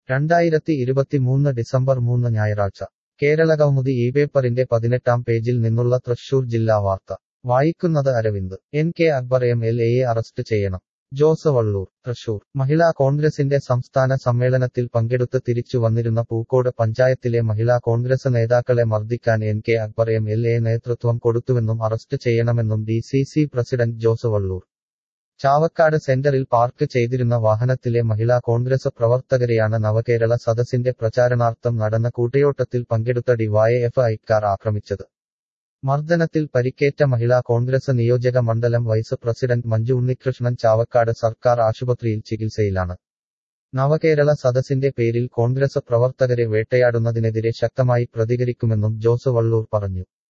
രണ്ടായിരത്തി ഇരുപത്തിമൂന്ന് ഡിസംബർ മൂന്ന് ഞായറാഴ്ച കേരളകൗമുദി ഈ പേപ്പറിന്റെ പതിനെട്ടാം പേജിൽ നിന്നുള്ള തൃശൂർ ജില്ലാ വാർത്ത വായിക്കുന്നത് Aravind N K Akbar M L എയെ അറസ്റ്റ് ചെയ്യണം ജോസ് വള്ളൂർ തൃശൂർ മഹിളാ കോൺഗ്രസിന്റെ സംസ്ഥാന സമ്മേളനത്തിൽ പങ്കെടുത്ത് തിരിച്ചു വന്നിരുന്ന പൂക്കോട് പഞ്ചായത്തിലെ മഹിളാ കോൺഗ്രസ് നേതാക്കളെ മർദ്ദിക്കാൻ N K Akbar M L A നേതൃത്വം കൊടുത്തുവെന്നും അറസ്റ്റ് ചെയ്യണമെന്നും D C C president Jose Vallur Chavakkad സെന്ററിൽ പാർക്ക് ചെയ്തിരുന്ന വാഹനത്തിലെ മഹിളാ കോൺഗ്രസ് പ്രവർത്തകരെയാണ് നവകേരള സദസ്സിന്റെ പ്രചാരണാർത്ഥം നടന്ന കൂട്ടയോട്ടത്തിൽ പങ്കെടുത്ത ഡിവൈഎഫ് ഐക്കാർ ആക്രമിച്ചത് മർദ്ദനത്തിൽ പരിക്കേറ്റ മഹിളാ കോൺഗ്രസ് നിയോജക മണ്ഡലം വൈസ് പ്രസിഡന്റ് മഞ്ജു ഉണ്ണികൃഷ്ണൻ ചാവക്കാട് സർക്കാർ ആശുപത്രിയിൽ ചികിത്സയിലാണ് നവകേരള സദസ്സിന്റെ പേരിൽ കോൺഗ്രസ് പ്രവർത്തകരെ വേട്ടയാടുന്നതിനെതിരെ ശക്തമായി പ്രതികരിക്കുമെന്നും ജോസ് വള്ളൂർ പറഞ്ഞു